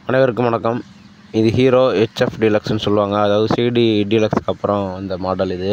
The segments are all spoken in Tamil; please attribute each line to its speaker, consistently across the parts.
Speaker 1: அனைவருக்கும் வணக்கம் இது ஹீரோ ஹெச்எஃப் டீலக்ஸ்னு சொல்லுவாங்க அதாவது சிடி டீலக்ஸ்க்கு அப்புறம் இந்த மாடல் இது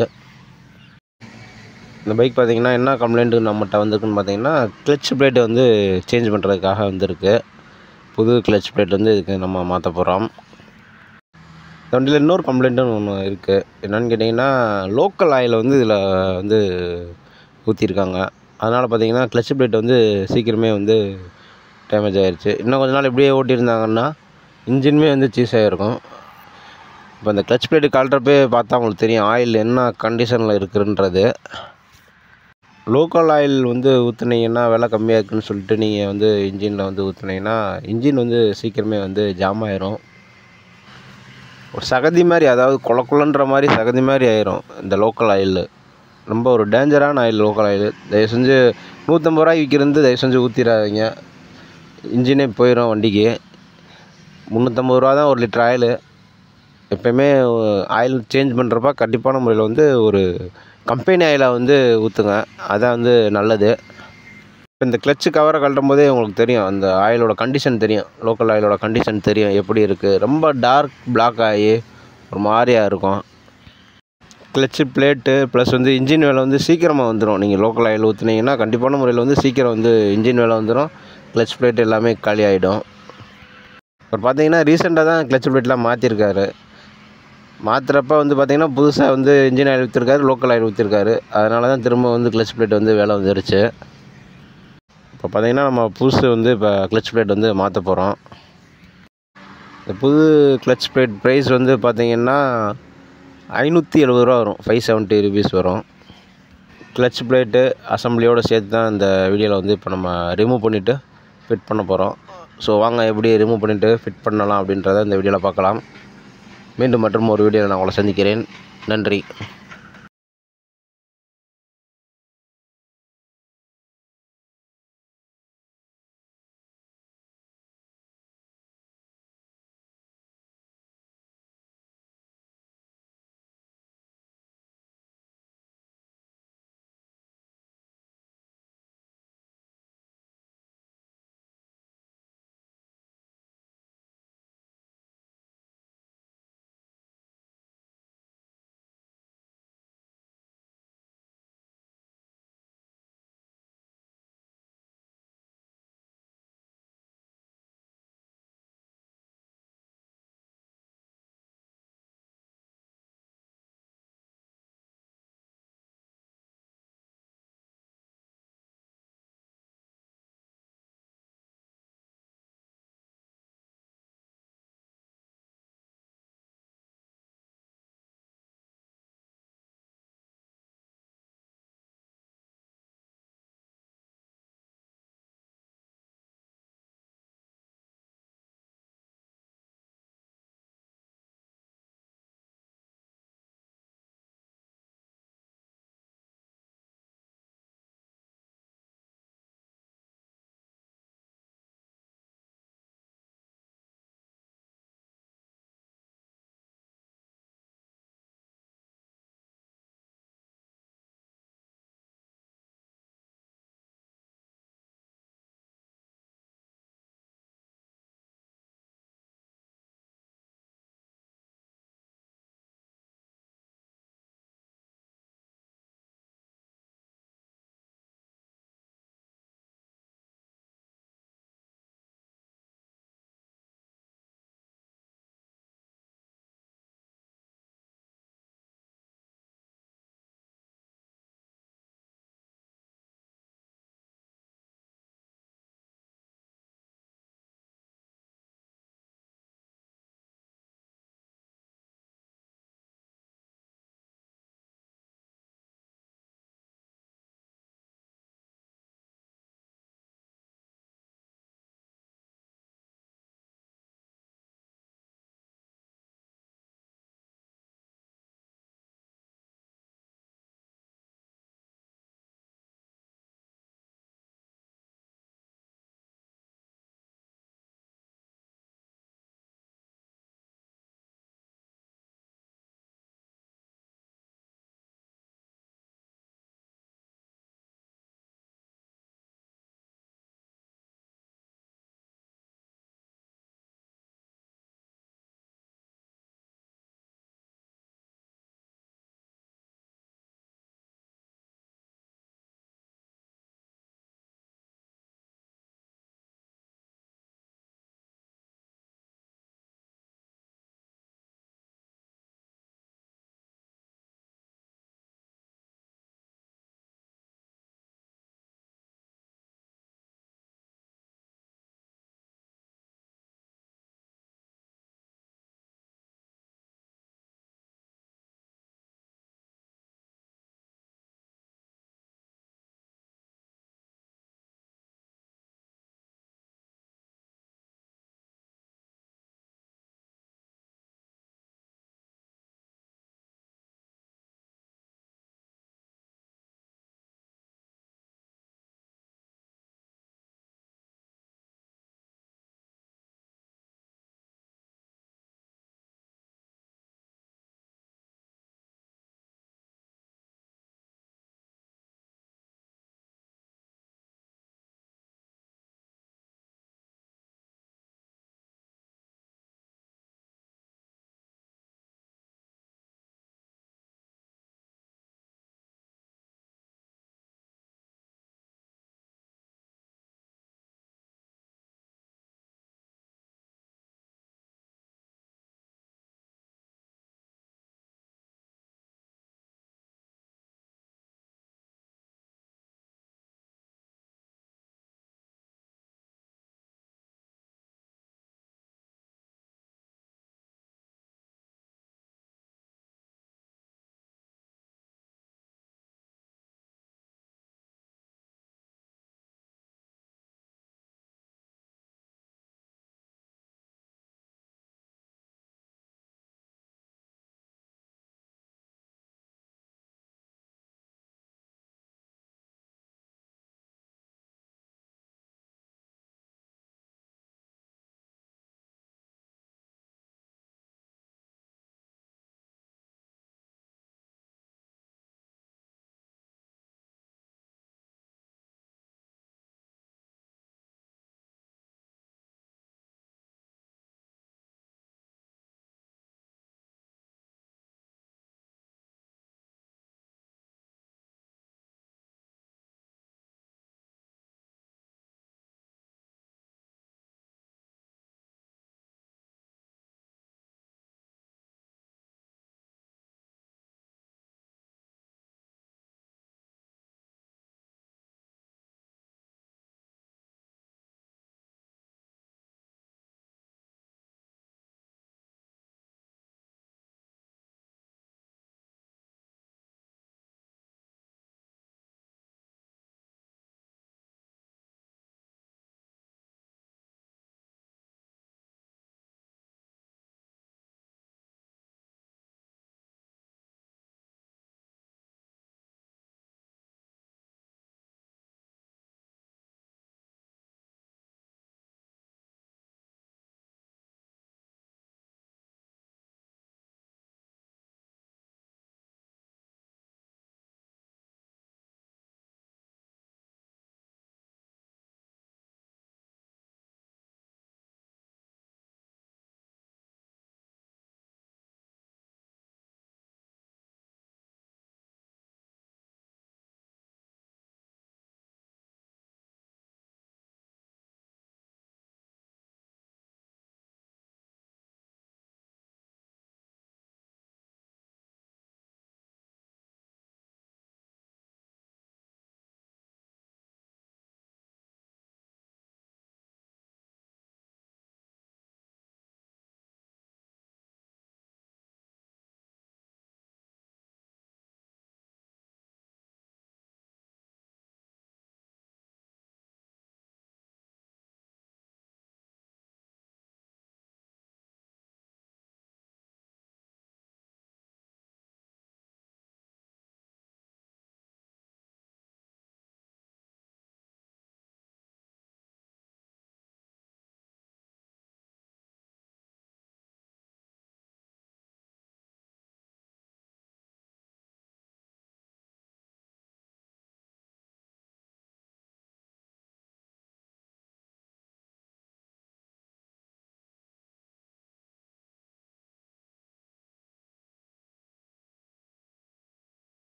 Speaker 1: இந்த பைக் பார்த்தீங்கன்னா என்ன கம்ப்ளைண்ட்டு நம்மகிட்ட வந்திருக்குன்னு பார்த்தீங்கன்னா கிளச் பிளேட் வந்து சேஞ்ச் பண்ணுறதுக்காக வந்திருக்கு புது கிளச் பிளேட் வந்து இதுக்கு நம்ம மாற்ற போகிறோம் இந்த வண்டியில் இன்னொரு கம்ப்ளைண்ட்டும் ஒன்று இருக்குது என்னென்னு கேட்டிங்கன்னா லோக்கல் ஆயில் வந்து இதில் வந்து ஊற்றிருக்காங்க அதனால் பார்த்தீங்கன்னா கிளச் பிளேட் வந்து சீக்கிரமே வந்து டேமேஜ் ஆகிருச்சு இன்னும் கொஞ்ச நாள் இப்படியே ஓட்டியிருந்தாங்கன்னா இன்ஜினுமே வந்து சீஸ் ஆகிருக்கும் இப்போ இந்த கிளச் பிளேட்டு கழட்டுறப்பே பார்த்தா உங்களுக்கு தெரியும் ஆயில் என்ன கண்டிஷனில் இருக்குன்றது லோக்கல் ஆயில் வந்து ஊற்றுனீங்கன்னா விலை கம்மியாக இருக்குன்னு சொல்லிட்டு நீங்கள் வந்து இன்ஜினில் வந்து ஊற்றுனீங்கன்னா இன்ஜின் வந்து சீக்கிரமே வந்து ஜாம் ஆயிரும் ஒரு சகதி மாதிரி அதாவது கொல கொலன்ற மாதிரி சகதி மாதிரி ஆயிரும் இந்த லோக்கல் ஆயில் ரொம்ப ஒரு டேஞ்சரான ஆயில் லோக்கல் ஆயில் தயவு செஞ்சு நூற்றம்பது ரூபாய்க்கு விற்கிறது தயவு செஞ்சு ஊற்றிடாதீங்க இன்ஜினே போயிடும் வண்டிக்கு முந்நூற்றம்பது ரூபா தான் ஒரு லிட்டர் ஆயிலு எப்போயுமே ஆயில் சேஞ்ச் பண்ணுறப்ப கண்டிப்பான முறையில் வந்து ஒரு கம்பெனி ஆயிலை வந்து ஊற்றுங்க அதான் வந்து நல்லது இந்த கிளச்சு கவரை கழட்டும் போதே உங்களுக்கு தெரியும் அந்த ஆயிலோட கண்டிஷன் தெரியும் லோக்கல் ஆயிலோட கண்டிஷன் தெரியும் எப்படி இருக்குது ரொம்ப டார்க் பிளாக் ஆகி ஒரு மாதிரியா இருக்கும் கிளச்சு பிளேட்டு ப்ளஸ் வந்து இன்ஜின் வேலை வந்து சீக்கிரமாக வந்துடும் நீங்கள் லோக்கல் ஆயில் ஊற்றுனீங்கன்னா கண்டிப்பான முறையில் வந்து சீக்கிரம் வந்து இன்ஜின் வேலை வந்துடும் கிளச் பிளேட் எல்லாமே காலி ஆகிடும் இப்போ பார்த்தீங்கன்னா ரீசெண்டாக தான் கிளச் பிளேட்லாம் மாற்றிருக்காரு மாற்றுறப்ப வந்து பார்த்திங்கன்னா புதுசாக வந்து இன்ஜின் ஆயில் ஊற்றிருக்காரு லோக்கல் ஆயில் ஊற்றிருக்காரு அதனால தான் திரும்ப வந்து கிளச் பிளேட் வந்து வேலை வந்துருச்சு இப்போ பார்த்திங்கன்னா நம்ம புதுசு வந்து இப்போ கிளச் பிளேட் வந்து மாற்ற போகிறோம் இந்த புது கிளச் பிளேட் ப்ரைஸ் வந்து பார்த்திங்கன்னா ஐநூற்றி எழுபது ரூபா வரும் ஃபைவ் செவன்ட்டி ருபீஸ் வரும் கிளச் பிளேட்டு அசம்பிளியோடு சேர்த்து தான் இந்த வீடியோவில் வந்து இப்போ நம்ம ரிமூவ் பண்ணிவிட்டு ஃபிட் பண்ண போகிறோம் ஸோ வாங்க எப்படி ரிமூவ் பண்ணிவிட்டு ஃபிட் பண்ணலாம் அப்படின்றத இந்த வீடியோவில் பார்க்கலாம் மீண்டும் மற்றும் ஒரு வீடியோவில் நான் உங்களை சந்திக்கிறேன் நன்றி